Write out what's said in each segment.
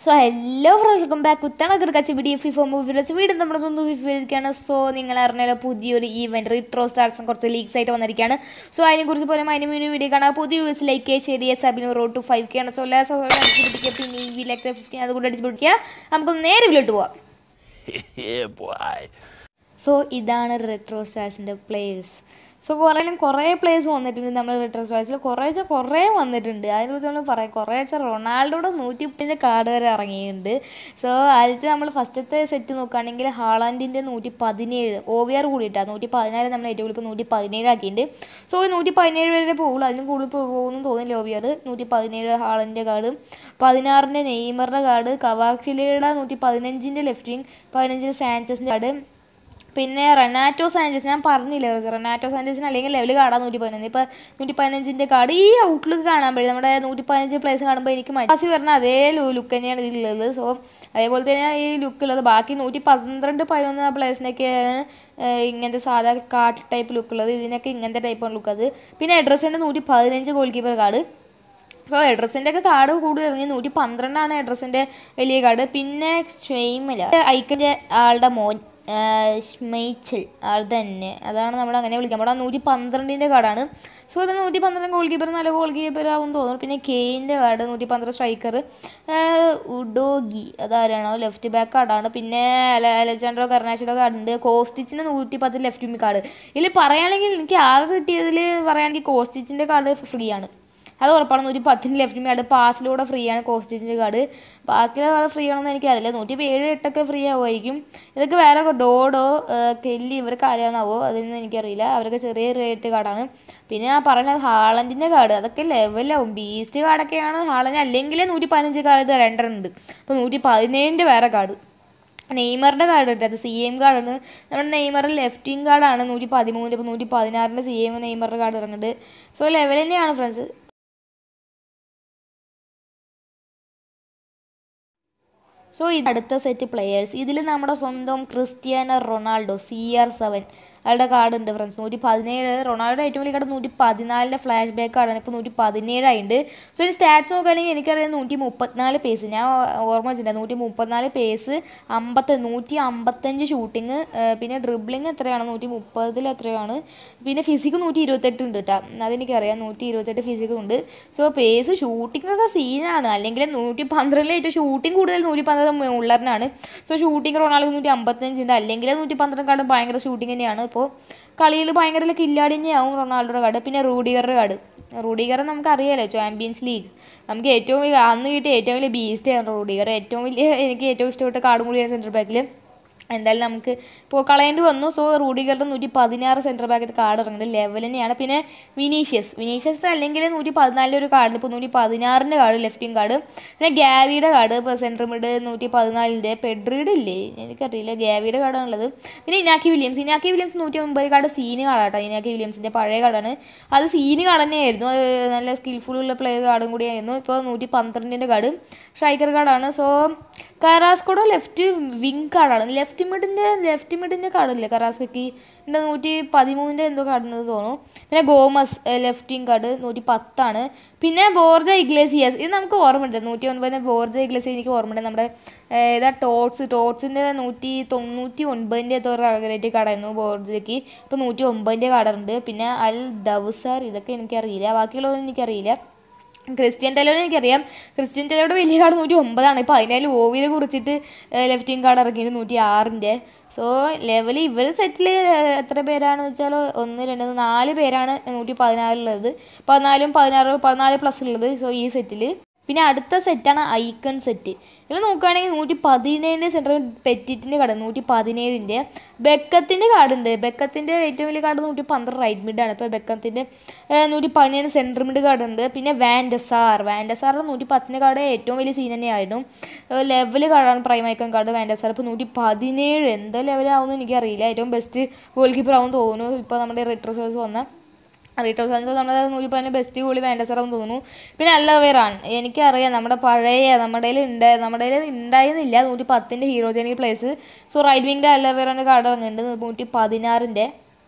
So hello friends welcome back കുത്തണ കിടക്കാച്ച video ഫിഫോ മൂവീസ് വീണ്ടും നമ്മുടെ സ്വന്തം ഫിഫയിലേക്കാണ് സോ നിങ്ങൾ അറിഞ്ഞാലോ പുതിയൊരു ഈവൻറ്റ് റിട്രോ സ്റ്റാർസും കുറച്ച് ലീക്സ് ആയിട്ട് വന്നിരിക്കുകയാണ് സോ അതിനെക്കുറിച്ച് പോലെ അതിന് മുന്നേ വീഡിയോ കാണാം പുതിയ വ്യൂസ് ലൈക്ക് ശരി സബിന് റോഡ് ടു ഫൈവ് കെ ആണ് സോ എല്ലാ സഹോദരൻ അടിച്ച് പിടിക്കുക പിന്നെ ഈ വീലൊക്കെ ഫിഫ്റ്റീൻ അതുകൊണ്ട് അടിച്ച് പിടിക്കുക നമുക്കൊന്ന് നേരെ വീട്ടിലോട്ട് പോവാം yeah, boy. സോ ഇതാണ് റെട്രോ സ്റ്റാർസിൻ്റെ പ്ലേയേഴ്സ് സോ കുറേ കുറേ പ്ലേയേഴ്സ് വന്നിട്ടുണ്ട് നമ്മൾ റെട്രോ സ്റ്റാർസിൽ കുറേശ്ശെ കുറേ വന്നിട്ടുണ്ട് അതിനെക്കുറിച്ച് നമ്മൾ പറയാം കുറേശ്ശെ റൊണാൾഡോയുടെ നൂറ്റി മുപ്പതിൻ്റെ കാർഡ് വരെ ഇറങ്ങിയിട്ടുണ്ട് സോ ആദ്യത്തെ നമ്മൾ ഫസ്റ്റത്തെ സെറ്റ് നോക്കുകയാണെങ്കിൽ ഹാളാൻഡിൻ്റെ നൂറ്റി പതിനേഴ് ഒ വി ആർ കൂടിയിട്ടാണ് നൂറ്റി പതിനാല് നമ്മൾ ഏറ്റവും കൂടുതൽ ഇപ്പോൾ നൂറ്റി പതിനേഴ് ആക്കിയിട്ടുണ്ട് സോ നൂറ്റി പതിനേഴ് വരെ പോകുള്ളൂ അതിനും കൂടുതൽ പോകുമെന്ന് തോന്നുന്നില്ല ഒ വി ആർ നൂറ്റി പതിനേഴ് ഹാളൻ്റെ കാർഡ് പതിനാറിൻ്റെ നെയ്മറിൻ്റെ കാർഡ് കവാക്ഷിലയുടെ നൂറ്റി പതിനഞ്ചിൻ്റെ ലെഫ്റ്റ് വിങ് പതിനഞ്ചിൻ്റെ സാൻച്ചസിൻ്റെ കാർഡ് പിന്നെ റെനാറ്റോ സാഞ്ചസ് ഞാൻ പറഞ്ഞില്ലേ റെനാറ്റോ സാഞ്ചസിന് അല്ലെങ്കിൽ ലെവൽ കാർഡാ നൂറ്റി പതിനഞ്ച് ഇപ്പോൾ നൂറ്റി പതിനഞ്ചിൻ്റെ കാർഡ് ഈ ഔട്ട്ലുക്ക് കാണുമ്പോഴേ നമ്മുടെ നൂറ്റി പതിനഞ്ച് പ്ലേസ് കാണുമ്പോൾ എനിക്ക് മറ്റാസി പറഞ്ഞ അതേ ലുക്ക് തന്നെയാണ് ഇതിലുള്ളത് സോ അതേപോലെ തന്നെ ഈ ലുക്ക് ഉള്ളത് ബാക്കി നൂറ്റി പന്ത്രണ്ട് പതിനൊന്ന് പ്ലേസിനൊക്കെയാണ് ഇങ്ങനത്തെ സാധാ കാർഡ് ടൈപ്പ് ലുക്ക് ഉള്ളത് ഇതിനൊക്കെ ഇങ്ങനത്തെ ടൈപ്പാണ് ലുക്ക് അത് പിന്നെ അഡ്രസ്സിൻ്റെ നൂറ്റി പതിനഞ്ച് ഗോൾ കീപ്പർ കാർഡ് സോ എഡ്രസ്സിൻ്റെ ഒക്കെ കാർഡ് കൂടുതൽ ഇറങ്ങി നൂറ്റി പന്ത്രണ്ടാണ് എഡ്രസ്സിൻ്റെ വലിയ കാർഡ് പിന്നെ ഷെയ്മില്ല ഐക്കൻ്റെ ആളുടെ മോൻ ഷ്മെയ്ച്ചൽ ആൾ തന്നെ അതാണ് നമ്മൾ അങ്ങനെ വിളിക്കാൻ പാടാ നൂറ്റി പന്ത്രണ്ടിൻ്റെ കാർഡാണ് സോ ഒരു നൂറ്റി പന്ത്രണ്ട് ഗോൾ കീപ്പർ നല്ല ഗോൾ കീപ്പർ ആവും തോന്നുന്നു പിന്നെ കെയിൻ്റെ കാർഡ് നൂറ്റി പന്ത്രണ്ട് സ്ട്രൈക്കർ ഉഡോഗി അതാരാണോ ലെഫ്റ്റ് ബാക്ക് കാർഡാണ് പിന്നെ അല അലജാൻഡ്രോ കർണാശിയുടെ കാർഡ് ഉണ്ട് കോസ്റ്റിച്ചിന് നൂറ്റി പത്ത് ലെഫ്റ്റ് മി കാർഡ് ഇതിൽ പറയുകയാണെങ്കിൽ എനിക്ക് ആകെ കിട്ടിയതിൽ പറയുകയാണെങ്കിൽ കോസ്റ്റിച്ചിൻ്റെ കാർഡ് ഫ്രീ ആണ് അത് ഉറപ്പാണ് നൂറ്റി പത്തിന് ലെഫ്റ്റ് കാർഡ് പാസിലൂടെ ഫ്രീ ആണ് കോസ്റ്റേജിൻ്റെ കാർഡ് ബാക്കിയുള്ള കാർഡ് ഫ്രീ ആണെന്ന് എനിക്കറിയില്ല നൂറ്റി ഏഴ് എട്ടൊക്കെ ഫ്രീ ആവുമായിരിക്കും ഇതൊക്കെ വേറെ ഡോഡോ കെല്ലി ഇവർക്ക് ആരാണാവോ അതൊന്നും എനിക്കറിയില്ല അവരൊക്കെ ചെറിയ റേറ്റ് കാർഡാണ് പിന്നെ ആ പറയുന്ന ഹാളൻഡിൻ്റെ കാർഡ് അതൊക്കെ ലെവലാവും ബീസ്റ്റ് കാർഡൊക്കെയാണ് ഹാളൻഡ് അല്ലെങ്കിൽ നൂറ്റി പതിനഞ്ച് കാർഡ് രണ്ടെണ്ണുണ്ട് അപ്പോൾ നൂറ്റി പതിനേഴിൻ്റെ വേറെ കാർഡ് നെയ്മറിൻ്റെ കാർഡ് ഉണ്ട് അത് സി എം കാർഡാണ് നമ്മുടെ നെയ്മറിൻ്റെ ലെഫ്റ്റ് വിങ് കാർഡാണ് നൂറ്റി പതിമൂന്ന് ഇപ്പോൾ നൂറ്റി പതിനാറിൻ്റെ സി എം നെയ്മറിൻ്റെ കാർഡ് ഇറങ്ങുന്നുണ്ട് സോ ലെവൽ തന്നെയാണ് ഫ്രണ്ട്സ് സോ ഇത് അടുത്ത സെറ്റ് പ്ലെയേഴ്സ് ഇതിൽ നമ്മുടെ സ്വന്തം Cristiano Ronaldo C R seven അയാളുടെ കാർഡ് ഉണ്ട് ഫ്രണ്ട്സ് നൂറ്റി പതിനേഴ് റൊണാൾഡോ ഏറ്റവും വലിയ കാർഡ് നൂറ്റി പതിനാലിൻ്റെ ഫ്ലാഷ് ബാക്ക് കാർഡാണ് ഇപ്പോൾ നൂറ്റി പതിനേഴായിട്ടുണ്ട് സോ ഈ സ്റ്റാറ്റ്സ് നോക്കുകയാണെങ്കിൽ എനിക്കറിയാം നൂറ്റി മുപ്പത്തിനാല് പേസ് ഞാൻ ഓർമ്മ വെച്ചിട്ടുണ്ട് നൂറ്റി മുപ്പത്തിനാല് പേസ് അമ്പത്തി നൂറ്റി അമ്പത്തഞ്ച് ഷൂട്ടിങ് പിന്നെ ഡ്രിബ്ലിങ് എത്രയാണ് നൂറ്റി മുപ്പതിൽ എത്രയാണ് പിന്നെ ഫിസിക്ക് നൂറ്റി ഇരുപത്തെട്ട് ഉണ്ട് കേട്ടോ അതെനിക്കറിയാം നൂറ്റി ഇരുപത്തെട്ട് ഫിസിക്കും ഉണ്ട് സോ പേസ് ഷൂട്ടിംഗ് ഒക്കെ സീനാണ് അല്ലെങ്കിൽ നൂറ്റി പന്ത്രണ്ടിൽ ഏറ്റവും ഷൂട്ടിംഗ് കൂടുതൽ നൂറ്റി പന്ത്രണ്ട് ഉള്ളറിനാണ് സോ ഷൂട്ടിംഗ് റൊണാൾഡോ നൂറ്റി അമ്പത്തഞ്ച് ഉണ്ട് അല്ലെങ്കിൽ നൂറ്റി പന്ത്രണ്ടാണ് ഭയങ്കര ഷൂട്ടിംഗ് തന്നെയാണ് ഇപ്പോൾ കളിയിൽ ഭയങ്കര കില്ലാടി തന്നെയാവും റൊണാൾഡോയുടെ കാർഡ് പിന്നെ റൂഡിഗറുടെ കാർഡ് റൂഡിഗർ നമുക്ക് അറിയാലോ ചാമ്പ്യൻസ് ലീഗ് നമുക്ക് ഏറ്റവും വലിയ അന്ന് കിട്ടിയ ഏറ്റവും വലിയ ബീസ്റ്റ് ആണ് റൂഡിഗർ ഏറ്റവും വലിയ എനിക്ക് ഏറ്റവും ഇഷ്ടപ്പെട്ട കാർഡും കൂടിയാണ് സെൻറ്റർ ബാക്കിൽ എന്തായാലും നമുക്ക് ഇപ്പോൾ കളയേണ്ടി വന്നു സോ റൂഡിഗറുടെ നൂറ്റി പതിനാറ് സെൻറ്റർ ബാക്കിൽ കാർഡ് ഇറങ്ങുന്നുണ്ട് ലെവൽ തന്നെയാണ് പിന്നെ വിനീഷ്യസ് വിനീഷ്യസ് അല്ലെങ്കിൽ നൂറ്റി പതിനാലിൻ്റെ ഒരു കാർഡ് ഇപ്പോൾ നൂറ്റി പതിനാറിൻ്റെ കാർഡ് ലെഫ്റ്റിംഗ് കാർഡ് പിന്നെ ഗാവിയുടെ കാർഡ് ഇപ്പോൾ സെൻറ്റർ മിഡ് നൂറ്റി പതിനാലിൻ്റെ പെഡ്രിയുടെ ഇല്ലേ എനിക്കറിയില്ല ഗാവിയുടെ കാർഡാണുള്ളത് പിന്നെ ഇനാക്കി വില്യംസ് ഇനാക്കി വില്യംസ് നൂറ്റി ഒമ്പത് കാർഡ് സീന് കാർഡാട്ടോ ഇനാക്കി വില്യംസിൻ്റെ പഴയ കാർഡാണ് അത് സീന് കാർഡ് തന്നെയായിരുന്നു അത് നല്ല സ്കിൽഫുൾ ഉള്ള പ്ലെയർ കാർഡും കൂടിയായിരുന്നു ഇപ്പോൾ നൂറ്റി പന്ത്രണ്ടിൻ്റെ കാർഡ് സ്ട്രൈക്കർ കാർഡാണ് സോ കറാസ്കോടെ ലെഫ്റ്റ് വിങ് കാർഡാണ് ലെഫ്റ്റ് മിഡിൻ്റെ ലെഫ്റ്റ് മിഡിൻ്റെ കാർഡില്ലേ കറാസ്കോക്ക് എൻ്റെ നൂറ്റി പതിമൂന്നിൻ്റെ എന്തോ കാർഡെന്ന് തോന്നുന്നു പിന്നെ ഗോമസ് ലെഫ്റ്റ് വിങ് കാർഡ് നൂറ്റി പത്താണ് പിന്നെ ബോർജ ഇഗ്ലേസിയസ് ഇത് നമുക്ക് ഓർമ്മയുണ്ട് നൂറ്റി ഒൻപതിന് ബോർജ ഇഗ്ലേസിയസ് എനിക്ക് ഓർമ്മയുണ്ട് നമ്മുടെ ഏതാ ടോട്സ് ടോട്സിൻ്റെ നൂറ്റി തൊണ്ണൂറ്റി ഒൻപതിൻ്റെ എന്തോ റേറ്റ് കാർഡായിരുന്നു ബോർജയ്ക്ക് ഇപ്പോൾ നൂറ്റി ഒമ്പതിൻ്റെ കാർഡുണ്ട് പിന്നെ അൽ ദവ്സാർ ഇതൊക്കെ എനിക്കറിയില്ല ബാക്കിയുള്ളതൊന്നും എനിക്കറിയില്ല ക്രിസ്ത്യൻ ടെലോനെ എനിക്കറിയാം ക്രിസ്ത്യൻ ടെലോയുടെ വലിയ കാർഡ് നൂറ്റി ഒമ്പതാണ് ഇപ്പോൾ അതിനാലും ഓവിനെ കുറിച്ചിട്ട് ലെഫ്റ്റ് വിങ് കാർഡ് ഇറങ്ങിയിട്ട് നൂറ്റി ആറിൻ്റെ സോ ലെവൽ ഇവർ സെറ്റിൽ എത്ര പേരാണെന്ന് വെച്ചാൽ ഒന്ന് രണ്ട് നാല് പേരാണ് നൂറ്റി പതിനാറിലുള്ളത് പതിനാലും പതിനാറ് പതിനാല് പ്ലസ് ഉള്ളത് സോ ഈ സെറ്റിൽ പിന്നെ അടുത്ത സെറ്റാണ് ഐക്കൺ സെറ്റ് ഇതിൽ നോക്കുകയാണെങ്കിൽ നൂറ്റി പതിനേഴിൻ്റെ സെൻറ്റർ പെറ്റിറ്റിൻ്റെ കാർഡ് നൂറ്റി പതിനേഴിൻ്റെ ബെക്കത്തിൻ്റെ കാർഡ് ഉണ്ട് ബെക്കത്തിൻ്റെ ഏറ്റവും വലിയ കാർഡ് നൂറ്റി പന്ത്രണ്ട് റൈറ്റ് മിഡാണ് ഇപ്പോൾ ബെക്കത്തിൻ്റെ നൂറ്റി പതിനേഴ് സെൻറ്റർ മിഡ് കാർഡ് ഉണ്ട് പിന്നെ വാൻഡസാർ വാൻഡസാറിൻ്റെ നൂറ്റി പത്തിൻ്റെ കാർഡ് ഏറ്റവും വലിയ സീൻ തന്നെയായിരുന്നു ലെവൽ കാർഡാണ് പ്രൈം ഐക്കൺ കാർഡ് വാൻഡസാർ ഇപ്പോൾ നൂറ്റി പതിനേഴ് എന്താ ലെവലാവുമെന്ന് എനിക്കറിയില്ല ഏറ്റവും ബെസ്റ്റ് ഗോൾ കീപ്പർ ആവും തോന്നുന്നു ഇപ്പോൾ നമ്മുടെ റിട്രോസേഴ്സ് വന്ന റീറ്റോ സാൻസോ നമ്മുടെ നൂറ്റി പതിനെ ബെസ്റ്റ് ഗോളി വാൻഡസറാന്ന് തോന്നുന്നു പിന്നെ അല്ലവേറാണ് എനിക്കറിയാം നമ്മുടെ പഴയ നമ്മുടെ കയ്യിൽ ഉണ്ട് നമ്മുടെ കയ്യിൽ ഉണ്ടായിരുന്നില്ല നൂറ്റി പത്തിൻ്റെ ഹീറോജനിക് പ്ലേസ് സോ റൈറ്റ് വിങ്ങിൻ്റെ അല്ലവേറാൻ്റെ കാർഡ് ഇറങ്ങുന്നുണ്ട് നൂറ്റി പതിനാറിൻ്റെ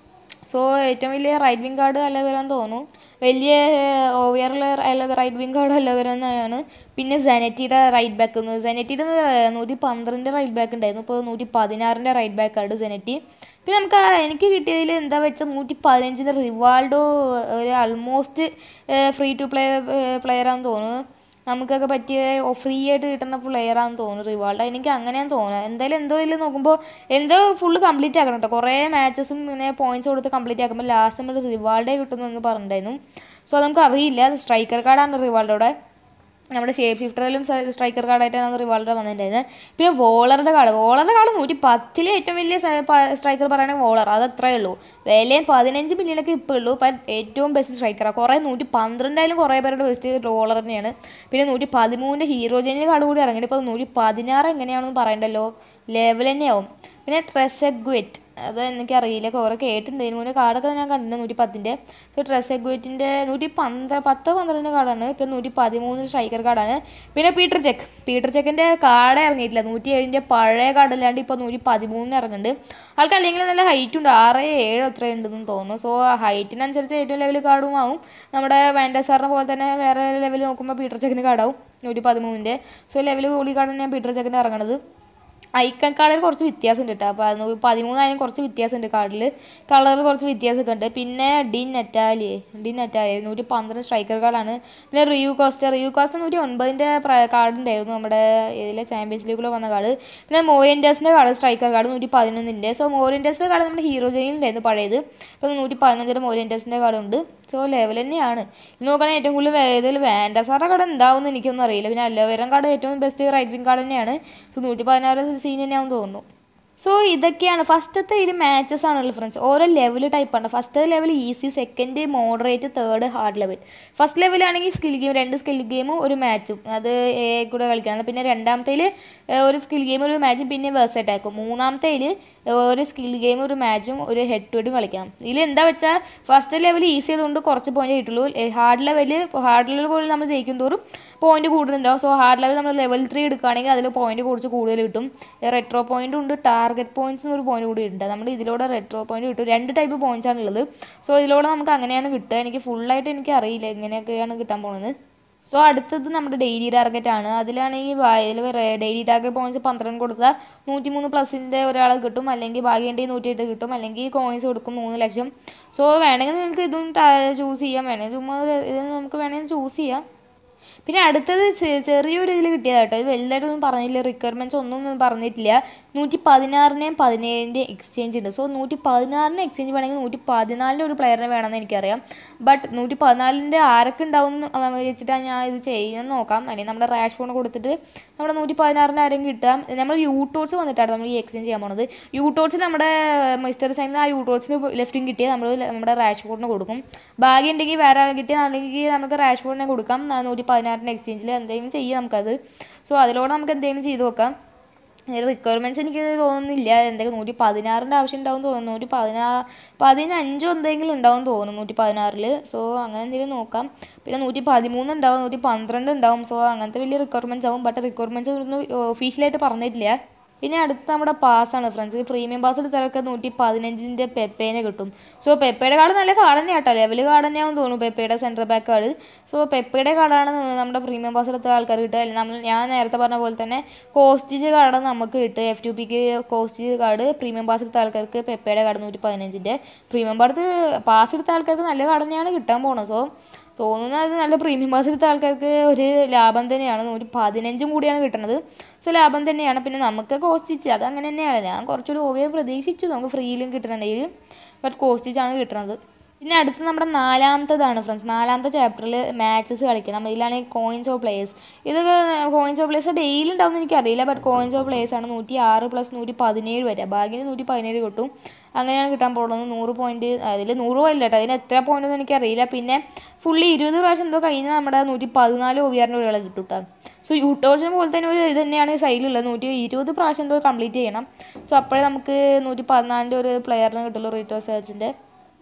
സോ ഏറ്റവും വലിയ റൈറ്റ് വിങ് കാർഡ് അല്ല വരാൻ തോന്നുന്നു വലിയ ഓവിയറിൽ റൈറ്റ് വിങ് കാർഡ് അല്ല വരുന്നതാണ് പിന്നെ സെനറ്റിയുടെ റൈറ്റ് ബാക്ക് സെനറ്റിയുടെ നൂറ്റി പന്ത്രണ്ട് റൈറ്റ് ബാക്ക് ഉണ്ടായിരുന്നു ഇപ്പോൾ നൂറ്റി പതിനാറിൻ്റെ റൈറ്റ് ബാക്ക് കാർഡ് സെനറ്റി പിന്നെ നമുക്ക് ആ എനിക്ക് കിട്ടിയതിൽ എന്താ വെച്ചാൽ നൂറ്റി പതിനഞ്ചിൻ്റെ റിവാൾഡോ ഒരു ആൾമോസ്റ്റ് ഫ്രീ ടു പ്ലേ പ്ലെയറാന്ന് തോന്നുന്നു നമുക്കൊക്കെ പറ്റിയ ഫ്രീ ആയിട്ട് കിട്ടുന്ന പ്ലെയറാന്ന് തോന്നുന്നു റിവാൾഡോ എനിക്ക് അങ്ങനെയാണ് തോന്നുന്നത് എന്തായാലും എന്തോ ഇതിൽ നോക്കുമ്പോൾ എന്തോ ഫുള്ള് കംപ്ലീറ്റ് ആക്കണം കേട്ടോ കുറേ മാച്ചസും ഇങ്ങനെ പോയിന്റ്സ് കൊടുത്ത് കംപ്ലീറ്റ് ആക്കുമ്പോൾ ലാസ്റ്റ് നമ്മൾ റിവാൾഡേ കിട്ടുമെന്ന് പറഞ്ഞിട്ടുണ്ടായിരുന്നു സോ അത് നമുക്ക് അറിയില്ല സ്ട്രൈക്കർ കാർഡാണ് റിവാൾഡോടെ നമ്മുടെ ഷേപ്പ് ഷിഫ്റ്ററിലും സ്ട്രൈക്കർ കാർഡായിട്ടാണ് റിവാൾഡർ വന്നിട്ടുണ്ടായിരുന്നത് പിന്നെ വോളറുടെ കാർഡ് വോളറുടെ കാർഡ് നൂറ്റി പത്തിലെ ഏറ്റവും വലിയ സ്ട്രൈക്കർ പറയുകയാണെങ്കിൽ വോളർ അത് അത്രേ ഉള്ളൂ വിലയും പതിനഞ്ച് മില്യണൊക്കെ ഇപ്പോൾ ഉള്ളൂ അപ്പം ഏറ്റവും ബെസ്റ്റ് സ്ട്രൈക്കറാണ് കുറേ നൂറ്റി പന്ത്രണ്ടായാലും കുറേ പേരുടെ ബെസ്റ്റ് വോളർ തന്നെയാണ് പിന്നെ നൂറ്റി പതിമൂന്നിൻ്റെ ഹീറോ ജെനിൻ്റെ കാർഡ് കൂടി ഇറങ്ങിയിട്ട് ഇപ്പോൾ നൂറ്റി പതിനാറ് എങ്ങനെയാണെന്ന് പറയണ്ടല്ലോ ലെവൽ തന്നെയാവും പിന്നെ ട്രെസഗ്വെറ്റ് അത് എനിക്കറിയില്ല കുറേ കേട്ടിട്ടുണ്ട് ഇതിന് മുന്നേ കാർഡൊക്കെ ഞാൻ കണ്ടിട്ടുണ്ട് നൂറ്റി പത്തിൻ്റെ ഇപ്പോൾ ട്രെസഗ്വെറ്റിൻ്റെ നൂറ്റി പന്ത്ര പത്തോ പന്ത്രണ്ട് കാർഡാണ് ഇപ്പം നൂറ്റി പതിമൂന്ന് സ്ട്രൈക്കർ കാർഡാണ് പിന്നെ പീറ്റർ ചെക്ക് പീറ്റർ ചെക്കിൻ്റെ കാർഡ് ഇറങ്ങിയിട്ടില്ല നൂറ്റി ഏഴിൻ്റെ പഴയ കാർഡ് അല്ലാണ്ട് ഇപ്പോൾ നൂറ്റി പതിമൂന്നിന് ഇറങ്ങുന്നുണ്ട് ആൾക്ക് അല്ലെങ്കിൽ നല്ല ഹൈറ്റ് ഉണ്ട് ആറ് ഏഴ് അത്ര ഉണ്ടെന്ന് തോന്നുന്നു സോ ഹൈറ്റിനനുസരിച്ച് ഏറ്റവും ലെവൽ കാർഡും ആവും നമ്മുടെ വാൻഡസാറിനെ പോലെ തന്നെ വേറെ ലെവൽ നോക്കുമ്പോൾ പീറ്റർ ചെക്കിന് കാർഡാവും നൂറ്റി പതിമൂന്നിൻ്റെ സോ ലെവൽ കൂടി കാർഡ് ഞാൻ പീറ്റർ ചെക്കിൻ്റെ ഇറങ്ങണത് ഐക്കൺ കാർഡിൽ കുറച്ച് വ്യത്യാസമുണ്ട് കേട്ടോ അപ്പോൾ അത് പതിമൂന്നായാലും കുറച്ച് വ്യത്യാസമുണ്ട് കാർഡിൽ കളറിൽ കുറച്ച് വ്യത്യാസമൊക്കെ ഉണ്ട് പിന്നെ ഡിൻ നെറ്റാലി ഡിൻ നെറ്റാലി നൂറ്റി പന്ത്രണ്ട് സ്ട്രൈക്കർ കാർഡാണ് പിന്നെ റിയൂ കോസ്റ്റർ റിയൂ കോസ്റ്റർ നൂറ്റി ഒൻപതിൻ്റെ കാർഡ് ഉണ്ടായിരുന്നു നമ്മുടെ ഇതിലെ ചാമ്പ്യൻസ് ലീഗിൽ വന്ന കാർഡ് പിന്നെ മോറിയൻറ്റേഴ്സിൻ്റെ കാർഡ് സ്ട്രൈക്കർ കാർഡ് നൂറ്റി പതിനൊന്നിൻ്റെ സോ മോറിയൻറ്റേഴ്സിൻ്റെ കാർഡ് നമ്മുടെ ഹീറോ ജയിലുണ്ടായിരുന്നു പഴയത് ഇപ്പോൾ നൂറ്റി പതിനഞ്ചിൻ്റെ മോറിയൻറ്റേഴ്സിൻ്റെ കാർഡ് ഉണ്ട് സോ ലെവൽ തന്നെയാണ് ഇത് നോക്കുകയാണെങ്കിൽ ഏറ്റവും കൂടുതൽ ഇതിൽ വാൻഡസാറിൻ്റെ കാർഡ് എന്താവുമെന്ന് എനിക്കൊന്നും അറിയില്ല പിന്നെ അല്ലവരം കാർഡ് ഏറ്റവും ബെസ്റ്റ് റൈറ്റ് വിങ് കാർഡ് തന്നെയാണ് സോ നൂറ്റി പതിനാറ് സീൻ തന്നെയാണെന്ന് തോന്നുന്നു സോ ഇതൊക്കെയാണ് ഫസ്റ്റത്തെ ഇതിൽ മാച്ചസ് ആണല്ലോ ഫ്രണ്ട്സ് ഓരോ ലെവൽ ടൈപ്പാണ് first level easy second moderate third hard level first ലെവലാണെങ്കിൽ സ്കിൽ ഗെയിം രണ്ട് സ്കിൽ ഗെയിമും ഒരു മാച്ചും അത് എ കൂടെ കളിക്കണം പിന്നെ രണ്ടാമത്തേൽ ഒരു സ്കിൽ ഗെയിം ഒരു മാച്ചും പിന്നെ വേഴ്സ് അറ്റാക്കും മൂന്നാമത്തേൽ ഒരു സ്കിൽ ഗെയിം ഒരു മാച്ചും ഒരു ഹെഡ് ടു ഹെഡും കളിക്കണം ഇതിൽ എന്താ വെച്ചാൽ ഫസ്റ്റ് ലെവൽ ഈസി ആയതുകൊണ്ട് കുറച്ച് പോയിന്റ് കിട്ടുള്ളൂ ഹാർഡ് ലെവൽ ഹാർഡ് ലെവൽ പോലും നമ്മൾ ജയിക്കും തോറും പോയിന്റ് കൂടുതലുണ്ടാവും സോ ഹാർഡ് ലെവൽ നമ്മൾ ലെവൽ ത്രീ എടുക്കുകയാണെങ്കിൽ അതിൽ പോയിന്റ് കുറച്ച് കൂടുതൽ കിട്ടും റെട്രോ പോയിന്റും ഉണ്ട് ടാർഗറ്റ് പോയിന്റ്സ് ഒരു പോയിന്റ് കൂടി ഉണ്ട് നമ്മൾ ഇതിലൂടെ റെട്രോ പോയിന്റ് കിട്ടും രണ്ട് ടൈപ്പ് പോയിന്റ്സ് ആണ് ഉള്ളത് സോ ഇതിലൂടെ നമുക്ക് അങ്ങനെയാണ് കിട്ടുക എനിക്ക് ഫുള്ളായിട്ട് എനിക്ക് അറിയില്ല എങ്ങനെയൊക്കെയാണ് കിട്ടാൻ പോകുന്നത് സോ അടുത്തത് നമ്മുടെ ഡെയിലി ടാർഗറ്റ് ആണ് അതിലാണെങ്കിൽ ഇതിൽ ഡെയിലി ടാർഗറ്റ് പോയിന്റ്സ് പന്ത്രണ്ട് കൊടുത്താൽ നൂറ്റി മൂന്ന് പ്ലസിൻ്റെ ഒരാൾ കിട്ടും അല്ലെങ്കിൽ ഭാഗ്യമുണ്ടെങ്കിൽ നൂറ്റി എട്ട് കിട്ടും അല്ലെങ്കിൽ കോയിൻസ് കൊടുക്കും മൂന്ന് ലക്ഷം സോ വേണമെങ്കിൽ നിങ്ങൾക്ക് ഇതും ചൂസ് ചെയ്യാം വേണമെങ്കിൽ ചുമ്മാ ഇത് നമുക്ക് വേണമെങ്കിൽ ചൂസ് ചെയ്യാം പിന്നെ അടുത്തത് ചെറിയൊരു ഇതിൽ കിട്ടിയതാട്ടോ ഇത് വലുതായിട്ടൊന്നും പറഞ്ഞില്ല റിക്വയർമെൻറ്റ്സ് ഒന്നും പറഞ്ഞിട്ടില്ല നൂറ്റി പതിനാറിനെയും പതിനേഴിൻ്റെയും എക്സ്ചേഞ്ച് ഉണ്ട് സോ നൂറ്റി പതിനാറിന് എക്സ്ചേഞ്ച് വേണമെങ്കിൽ നൂറ്റി പതിനാലിൻ്റെ ഒരു പ്ലെയറിനെ വേണമെന്ന് എനിക്കറിയാം ബട്ട് നൂറ്റി പതിനാലിൻ്റെ ആരൊക്കെ ഉണ്ടാവും എന്ന് വെച്ചിട്ടാണ് ഞാൻ ഇത് ചെയ്യാൻ നോക്കാം അല്ലെങ്കിൽ നമ്മുടെ റാഷ് ഫോൺ കൊടുത്തിട്ട് നമ്മുടെ നൂറ്റി പതിനാറിന് ആരെങ്കിലും കിട്ടാം നമ്മൾ യൂട്ടോട്സ് വന്നിട്ടാണ് നമ്മൾ ഈ എക്സ്ചേഞ്ച് ചെയ്യാൻ പോണത് യൂട്ടോട്സ് നമ്മുടെ മിസ്റ്റർ സൈനിൽ ആ യൂട്ടോട്സിന് ലെഫ്റ്റും കിട്ടിയാൽ നമ്മൾ നമ്മുടെ റാഷ് ഫോണിന് കൊടുക്കും ഭാഗ്യം ഉണ്ടെങ്കിൽ വേറെ ആൾ കിട്ടിയാൽ അല്ലെങ്കിൽ നമുക്ക് റാഷ് ഫോണിനെ കൊടുക്കാം നൂറ്റി പതിനാറിൻ്റെ എക്സ്ചേഞ്ചിൽ എന്തെങ്കിലും ചെയ്യാം നമുക്കത് സോ അതിലൂടെ നമുക്ക് എന്തെങ്കിലും ചെയ്ത് നോക്കാം റിക്വയർമെൻറ്റ്സ് എനിക്ക് തോന്നുന്നില്ല എന്തെങ്കിലും നൂറ്റി പതിനാറിൻ്റെ ആവശ്യം ഉണ്ടാവും തോന്നുന്നു നൂറ്റി പതിനാ പതിനഞ്ചോ എന്തെങ്കിലും ഉണ്ടാവും തോന്നുന്നു നൂറ്റി പതിനാറിൽ സോ അങ്ങനെ എന്തെങ്കിലും നോക്കാം പിന്നെ നൂറ്റി പതിമൂന്ന് ഉണ്ടാവും നൂറ്റി പന്ത്രണ്ട് ഉണ്ടാവും സോ അങ്ങനത്തെ വലിയ റിക്വയർമെൻറ്റ്സ് ആവും ബട്ട് റിക്വയർമെൻറ്റ്സ് ഒന്നും ഒഫീഷ്യലായിട്ട് പറഞ്ഞിട്ടില്ല പിന്നെ അടുത്ത് നമ്മുടെ പാസ്സാണ് ഫ്രണ്ട്സ് പ്രീമിയം പാസ് എടുത്തവർക്ക് നൂറ്റി പതിനഞ്ചിൻ്റെ പെപ്പേനെ കിട്ടും സോ പെപ്പയുടെ കാർഡ് നല്ല കാർഡ് തന്നെയാണ് കേട്ടോ ലെവൽ കാർഡ് തന്നെയാണെന്ന് തോന്നുന്നു പെപ്പയുടെ സെൻട്രൽ ബാക്ക് കാർഡ് സോ പെപ്പയുടെ കാർഡാണ് നമ്മുടെ പ്രീമിയം പാസ് എടുത്ത ആൾക്കാർ കിട്ടുക അല്ലെങ്കിൽ നമ്മൾ ഞാൻ നേരത്തെ പറഞ്ഞ പോലെ തന്നെ കോസ്റ്റേജ് കാർഡ് നമുക്ക് കിട്ടുക എഫ് ടു പിക്ക് കോസ്റ്റേജ് കാർഡ് പ്രീമിയം പാസ് എടുത്ത ആൾക്കാർക്ക് പെപ്പയുടെ കാർഡ് നൂറ്റി പതിനഞ്ചിൻ്റെ പ്രീമിയം പാസ് പാസ് എടുത്ത ആൾക്കാർക്ക് നല്ല കാർഡ് തന്നെയാണ് കിട്ടാൻ പോകുന്നത് സോ തോന്നുന്നത് നല്ല പ്രീമിയം പാസ് എടുത്ത ആൾക്കാർക്ക് ഒരു ലാഭം തന്നെയാണ് ഒരു പതിനഞ്ചും കൂടിയാണ് കിട്ടുന്നത് സോ ലാഭം തന്നെയാണ് പിന്നെ നമുക്ക് കോസ്റ്റിച്ച് അത് അങ്ങനെ തന്നെയാണ് ഞാൻ കുറച്ചുകൂടി ഓവിയം പ്രതീക്ഷിച്ചു നമുക്ക് ഫ്രീയിലും കിട്ടണമെങ്കിൽ ബട്ട് കോസ്റ്റിച്ചാണ് കിട്ടുന്നത് പിന്നെ അടുത്ത് നമ്മുടെ നാലാമത്തതാണ് ഫ്രണ്ട്സ് നാലാമത്തെ ചാപ്റ്ററിൽ മാച്ചസ് കളിക്കണം ഇതിലാണ് കോയിൻസ് ഓഫ് പ്ലേയേഴ്സ് ഇത് കോയിൻസ് ഓഫ് പ്ലേയേഴ്സ് ഡെയിലി ഉണ്ടാവും എനിക്കറിയില്ല ബട്ട് കോയിൻസ് ഓഫ് പ്ലേയേഴ്സ് ആണ് നൂറ്റി ആറ് പ്ലസ് നൂറ്റി പതിനേഴ് വരെ ഭാഗ്യന് നൂറ്റി പതിനേഴ് കിട്ടും അങ്ങനെയാണ് കിട്ടാൻ പോകുന്നത് നൂറ് പോയിന്റ് അതിൽ നൂറ് പോയില്ല കേട്ടോ അതിന് എത്ര പോയിന്റ് ഒന്നും എനിക്കറിയില്ല പിന്നെ ഫുള്ളി ഇരുപത് പ്രാവശ്യം എന്തോ കഴിഞ്ഞാൽ നമ്മുടെ നൂറ്റി പതിനാല് ഒവിയാറിൻ്റെ ഒരാളെ കിട്ടും കേട്ടോ സോ യൂട്ടോസിനെ പോലെ തന്നെ ഒരു ഇത് തന്നെയാണ് സൈഡിലുള്ളത് നൂറ്റി ഇരുപത് പ്രാവശ്യം എന്തോ കംപ്ലീറ്റ് ചെയ്യണം സോ അപ്പോഴേ നമുക്ക് നൂറ്റി പതിനാലിൻ്റെ ഒരു പ്ലെയറിന് കിട്ടുള്ളൂ റീറ്റോ സെർച്ചിൻ്റെ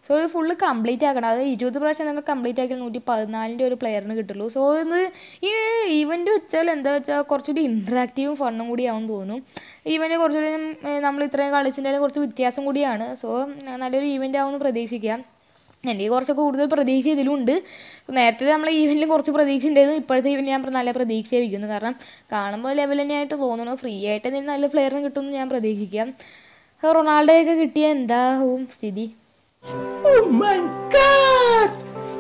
സോ ഇത് ഫുള്ള് കംപ്ലീറ്റ് ആക്കണം അത് ഇരുപത് പ്രാവശ്യം നിങ്ങൾ കംപ്ലീറ്റ് ആക്കിയാൽ നൂറ്റി പതിനാലിൻ്റെ ഒരു പ്ലെയറിന് കിട്ടുള്ളൂ സോ ഇത് ഈ ഈവൻറ്റ് വെച്ചാൽ എന്താ വെച്ചാൽ കുറച്ചുകൂടി ഇൻട്രാക്റ്റീവും ഫണ്ണും കൂടി ആവും തോന്നും ഈവൻറ്റ് കുറച്ചുകൂടി ഉം, ഏ, നമ്മൾ ഇത്രയും കളിച്ചിൻ്റെ കുറച്ച് വ്യത്യാസം കൂടിയാണ് സോ നല്ലൊരു ഈവൻ്റ് ആവുമെന്ന് പ്രതീക്ഷിക്കാം എനിക്ക് കുറച്ചൊക്കെ കൂടുതൽ പ്രതീക്ഷ ഇതിലുണ്ട് നേരത്തെ നമ്മൾ ഈവൻറ്റിലും കുറച്ച് പ്രതീക്ഷ ഉണ്ടായിരുന്നു ഇപ്പോഴത്തെ ഈവൻറ്റ് ഞാൻ നല്ല പ്രതീക്ഷ വയ്ക്കുന്നു കാരണം കാണുമ്പോൾ ലെവൽ തന്നെയായിട്ട് തോന്നുന്നു ഫ്രീ ആയിട്ട് എന്തെങ്കിലും നല്ല പ്ലെയറിന് കിട്ടുമെന്ന് ഞാൻ പ്രതീക്ഷിക്കാം റൊണാൾഡോയൊക്കെ കിട്ടിയ എന്താവും സ്ഥിതി Oh my god!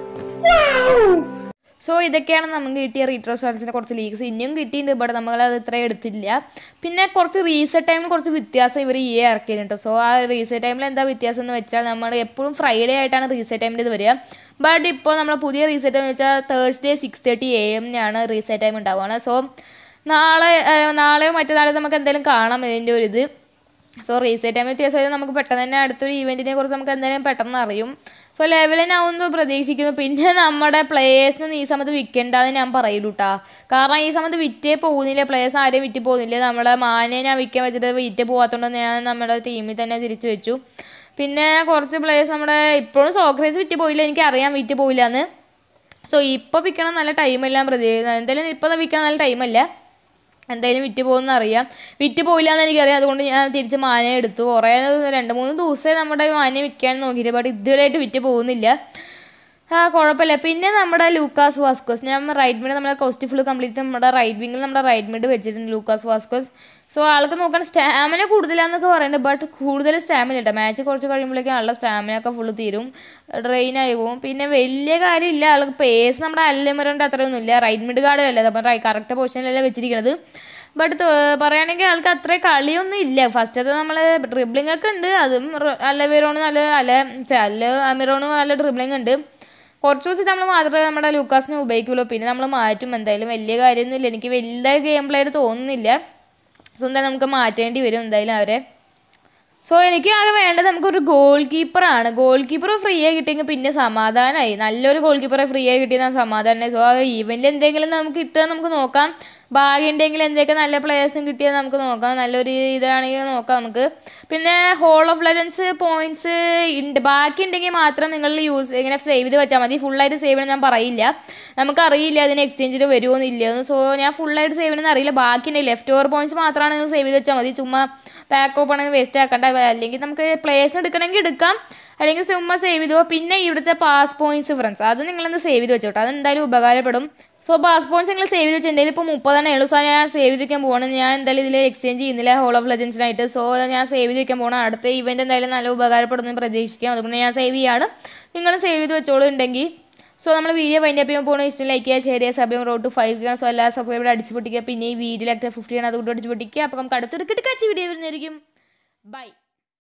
Wow! So ഇതൊക്കെയാണ് നമുക്ക് കിട്ടിയ റീട്രോ സ്റ്റാർസിൻ്റെ കുറച്ച് ലീഗ്സ് ഇനിയും കിട്ടിയിട്ടുണ്ട് ഇവിടെ നമ്മളത് ഇത്രയും എടുത്തില്ല പിന്നെ കുറച്ച് റീസെറ്റ് ടൈമിൽ കുറച്ച് വ്യത്യാസം ഇവർ ഈ ഇറക്കിയിട്ടുണ്ട് സോ ആ റീസെറ്റ് ടൈമിൽ എന്താ വ്യത്യാസം എന്ന് വെച്ചാൽ നമ്മൾ എപ്പോഴും ഫ്രൈഡേ ആയിട്ടാണ് റീസെറ്റ് ടൈമിൽ ഇത് വരിക ബട്ട് ഇപ്പോൾ നമ്മൾ പുതിയ റീസെറ്റ് ടൈം എന്ന് വെച്ചാൽ തേഴ്സ്ഡേ സിക്സ് തേർട്ടി എ എമ്മിനാണ് റീസെറ്റ് ടൈം ഉണ്ടാവുകയാണ് സോ നാളെ ഏഹ്, നാളെയോ മറ്റന്നാളോ നമുക്ക് എന്തായാലും കാണാം ഇതിൻ്റെ ഒരു ഇത് സോ റീസെറ്റ് ടൈം വ്യത്യാസം നമുക്ക് പെട്ടെന്ന് തന്നെ അടുത്തൊരു ഇവൻറ്റിനെ കുറിച്ച് നമുക്ക് എന്തായാലും പെട്ടെന്ന് അറിയും സോ ലെവലിനാവുമെന്ന് പ്രതീക്ഷിക്കുന്നു പിന്നെ നമ്മുടെ പ്ലേയേഴ്സിനൊന്നും ഈ സമയത്ത് വിൽക്കേണ്ടതെന്ന് ഞാൻ പറയൂലൂ കേട്ടോ കാരണം ഈ സമയത്ത് വിറ്റേ പോകുന്നില്ല പ്ലേയേഴ്സ് ആരെയും വിറ്റ് പോകുന്നില്ല നമ്മളെ മാനെ ഞാൻ വിൽക്കാൻ വെച്ചിട്ട് വിറ്റ് പോകാത്തതുകൊണ്ട് ഞാൻ നമ്മുടെ ടീമിൽ തന്നെ തിരിച്ചു വെച്ചു പിന്നെ കുറച്ച് പ്ലേയേഴ്സ് നമ്മുടെ ഇപ്പോഴും സോക്രേസ് വിറ്റ് പോയില്ല എനിക്കറിയാം വിറ്റ് പോയില്ല എന്ന് സോ ഇപ്പോൾ വിൽക്കണം നല്ല ടൈമല്ല പ്രതി എന്തായാലും ഇപ്പോൾ വിൽക്കാൻ നല്ല ടൈമല്ല എന്തായാലും വിറ്റ് പോകുമെന്ന് അറിയാം വിറ്റ് പോയില്ല എന്ന് എനിക്കറിയാം അതുകൊണ്ട് ഞാൻ തിരിച്ച് മാനയെ എടുത്തു കുറേ രണ്ട് മൂന്ന് ദിവസമേ നമ്മുടെ മാനയെ വിൽക്കാൻ നോക്കിയിട്ട് ബട്ട് ഇതുവരെയായിട്ട് വിറ്റ് പോകുന്നില്ല ആ കുഴപ്പമില്ല പിന്നെ നമ്മുടെ ലൂക്കാസ് വാസ്കോസ് ഞാൻ റൈറ്റ് മിഡ് നമ്മുടെ കോസ്റ്റ് ഫുൾ കംപ്ലീറ്റ് നമ്മുടെ റൈറ്റ് വിങ്ങിൽ നമ്മുടെ റൈറ്റ് മിഡ് വെച്ചിട്ടുണ്ട് ലൂക്കാസ് വാസ്കോസ് സോ ആൾക്ക് നോക്കാൻ സ്റ്റാമിന കൂടുതലാന്നൊക്കെ പറയുന്നുണ്ട് ബട്ട് കൂടുതൽ സ്റ്റാമിന ഇല്ല മാച്ച് കുറച്ച് കഴിയുമ്പോഴേക്കും ആളുടെ സ്റ്റാമിന ഒക്കെ ഫുള്ള് തീരും ഡ്രെയിൻ ആയി പോകും പിന്നെ വലിയ കാര്യമില്ല ആൾക്ക് പേസ് നമ്മുടെ അല്ലമരൻ്റെ അത്രയൊന്നും ഇല്ല റൈറ്റ് മിഡ് കാർഡല്ലേ അപ്പം കറക്റ്റ് പൊസിഷനിലല്ല വെച്ചിരിക്കുന്നത് ബട്ട് പറയുകയാണെങ്കിൽ ആൾക്ക് അത്ര കളിയൊന്നും ഇല്ല ഫസ്റ്റത്തെ നമ്മൾ ഡ്രിബ്ലിംഗ് ഒക്കെ ഉണ്ട് അതും റ- അല്ല വെറോണ് നല്ല അല്ല ഛെ, അല്ല അമിറോണ് നല്ല ഡ്രിബ്ലിംഗ് ഉണ്ട് കുറച്ച് ദിവസം നമ്മൾ മാത്രമേ നമ്മുടെ ലൂക്കാസിനെ ഉപയോഗിക്കുള്ളൂ പിന്നെ നമ്മൾ മാറ്റും എന്തായാലും വലിയ കാര്യമൊന്നുമില്ല എനിക്ക് വലിയ ഗെയിം പ്ലേ ആയിട്ട് തോന്നുന്നില്ല സോ എന്തായാലും നമുക്ക് മാറ്റേണ്ടി വരും എന്തായാലും അവരെ സോ എനിക്ക് ആകെ വേണ്ടത് നമുക്കൊരു ഗോൾ കീപ്പറാണ് ഗോൾ കീപ്പർ ഫ്രീ ആയി കിട്ടിയെങ്കിൽ പിന്നെ സമാധാനമായി നല്ലൊരു ഗോൾ കീപ്പറെ ഫ്രീ ആയി കിട്ടിയാൽ സമാധാനമായി സോ ആ ഈവൻറ്റിൽ എന്തെങ്കിലും നമുക്ക് കിട്ടുക നമുക്ക് നോക്കാം ഭാഗ്യമുണ്ടെങ്കിൽ എന്തൊക്കെ നല്ല പ്ലേയേഴ്സിനും കിട്ടിയാൽ നമുക്ക് നോക്കാം നല്ലൊരു ഇതാണെങ്കിൽ നോക്കാം നമുക്ക് പിന്നെ ഹോൾ ഓഫ് ലെജൻസ് പോയിന്റ്സ് ഉണ്ട് ബാക്കി ഉണ്ടെങ്കിൽ മാത്രം നിങ്ങൾ യൂസ് ഇങ്ങനെ സേവ് ചെയ്ത് വെച്ചാൽ മതി ഫുള്ളായിട്ട് സേവ് ചെയ്യണം ഞാൻ പറയില്ല നമുക്കറിയില്ല അതിന് എക്സ്ചേഞ്ചിൽ വരുമോ എന്നില്ലയെന്ന് സോ ഞാൻ ഫുള്ളായിട്ട് സേവ് ചെയ്യണമെന്ന് അറിയില്ല ബാക്കി ഉണ്ടെങ്കിൽ ലെഫ്റ്റ് ഓവർ പോയിന്റ്സ് മാത്രമാണ് നിങ്ങൾ സേവ് ചെയ്ത് വെച്ചാൽ മതി ചുമ്മാ പാക്ക് ഓപ്പൺ വേസ്റ്റ് ആക്കണ്ട അല്ലെങ്കിൽ നമുക്ക് പ്ലേയേഴ്സിന് എടുക്കണമെങ്കിൽ എടുക്കാം അല്ലെങ്കിൽ ചുമ്മാ സേവ് ചെയ്തോ പിന്നെ ഇവിടുത്തെ പാസ് പോയിന്റ്സ് ഫ്രണ്ട്സ് അത് നിങ്ങളൊന്ന് സേവ് ചെയ്ത് വെച്ചോട്ടോ അത് എന്തായാലും ഉപകാരപ്പെടും സോ പാസ് പോയിന്റ്സ് നിങ്ങൾ സേവ് ചെയ്ത് വെച്ചാൽ എൻ്റെ ഇപ്പോൾ മുപ്പതെണ്ണം ഉള്ളൂ സോ ഞാൻ സേവ് ചെയ്ത് വെക്കാൻ പോകണം ഞാൻ എന്തായാലും ഇതിൽ എക്സ്ചേഞ്ച് ചെയ്യുന്നില്ല ഹോൾ ഓഫ് ലെജൻസിനായിട്ട് സോ ഞാൻ സേവ് ചെയ്ത് വെക്കാൻ പോകണം അടുത്ത ഇവൻറ്റ് എന്തായാലും നല്ല ഉപകാരപ്പെടുമെന്ന് പ്രതീക്ഷിക്കാം അതുകൊണ്ട് ഞാൻ സേവ് ചെയ്യാണ് നിങ്ങളും സേവ് ചെയ്ത് വെച്ചോളൂ ഉണ്ടെങ്കിൽ സോ നമ്മൾ വീഡിയോ വൈൻഡ് അപ്പ് ചെയ്യാൻ പോകുന്ന ഇഷ്ടം ലൈക്ക് ചെയ്യുക ഷെയർ ചെയ്യുക സബ്യം റോഡ് ടു ഫൈവ് ചെയ്യണം സോ എല്ലാ സബ്സ്ക്രൈബർ അടിച്ച് പൊട്ടിക്കുക പിന്നെ ഈ വീഡിയോയിലൊക്കെ ഫിഫ്റ്റി ആണ് അതുകൊണ്ട് അടിച്ച് പൊട്ടിക്കുക അപ്പോൾ നമുക്ക് അടുത്തൊരു കിടക്കാച്ച വീഡിയോ വരുന്നതായിരിക്കും ബൈ